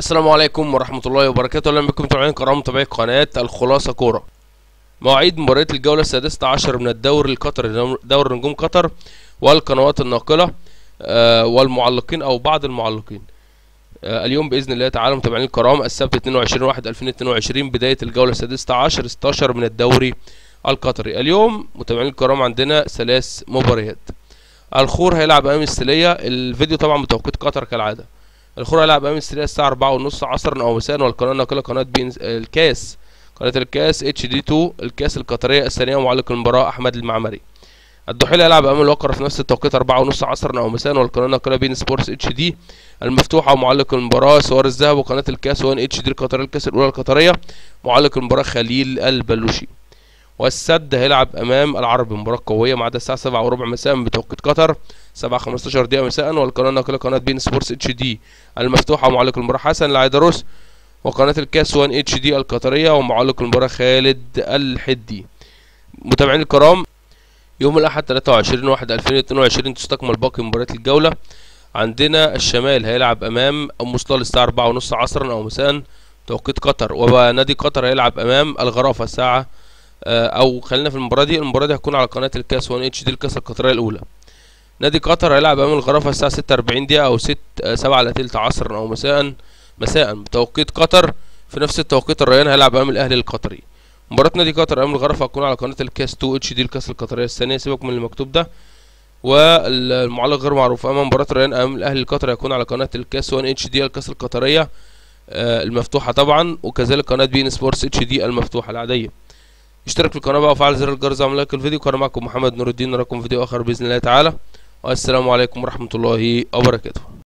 السلام عليكم ورحمة الله وبركاته أهلا بكم متابعين كرام متابعي قناة الخلاصة كورة مواعيد مباريات الجولة السادسة عشر من الدوري القطري دوري نجوم قطر والقنوات الناقلة آه، والمعلقين أو بعض المعلقين آه، اليوم بإذن الله تعالى متابعين الكرام السبت 22 واحد 2022 بداية الجولة السادسة عشر 16 من الدوري القطري اليوم متابعين الكرام عندنا ثلاث مباريات الخور هيلعب أمام السلية الفيديو طبعا بتوقيت قطر كالعادة الخور هيلعب امام السريع الساعه 4 ونص عصرا او مساء والقناه الناقله قناه بين الكاس قناه الكاس اتش دي 2 الكاس القطريه الثانيه ومعلق المباراه احمد المعمري الضحيل هيلعب امام الوقرة في نفس التوقيت 4 ونص عصرا او مساء والقناه الناقله بين سبورتس اتش دي المفتوحه ومعلق المباراه سوار الذهب وقناه الكاس 1 اتش دي القطريه الكاس الاولى القطريه معلق المباراه خليل البلوشي والسد هيلعب امام العربي مباراه قويه ما عدا الساعه 7 وربع مساء بتوقيت قطر 7 15 دقيقه مساء والقناه الناقله قناه بين سبورتس اتش دي المفتوحه ومعلق المباراه حسن العيدروس وقناه الكاس 1 اتش دي القطريه ومعلق المباراه خالد الحدي متابعين الكرام يوم الاحد 23 1 2022 تستكمل باقي مباريات الجوله عندنا الشمال هيلعب امام ام وصلال الساعه 4 ونص عصرا او مساء توقيت قطر ونادي قطر هيلعب امام الغرافه الساعه او خلينا في المباراه دي المباراه دي هتكون على قناه الكاس 1 اتش دي الكاس القطريه الاولى نادي قطر هيلعب امام الغرافه الساعه 46 دقيقه او 6 7 الا تلت عصرا او مساء مساء بتوقيت قطر في نفس التوقيت الريان هيلعب امام الاهلي القطري مباراه نادي قطر امام الغرفه هتكون على قناه الكاس 2 اتش دي الكاس القطريه الثانيه سيبك من المكتوب ده والمعلق غير معروف امام مباراه الريان امام الاهلي القطري هيكون على قناه الكاس 1 اتش دي الكاس القطريه المفتوحه طبعا وكذلك قناه بين سبورتس اتش دي المفتوحه العاديه اشترك في القناه بقى وفعل زر الجرس وعمل لايك الفيديو كان معكم محمد نور الدين نراكم فيديو اخر باذن الله تعالى والسلام عليكم ورحمه الله وبركاته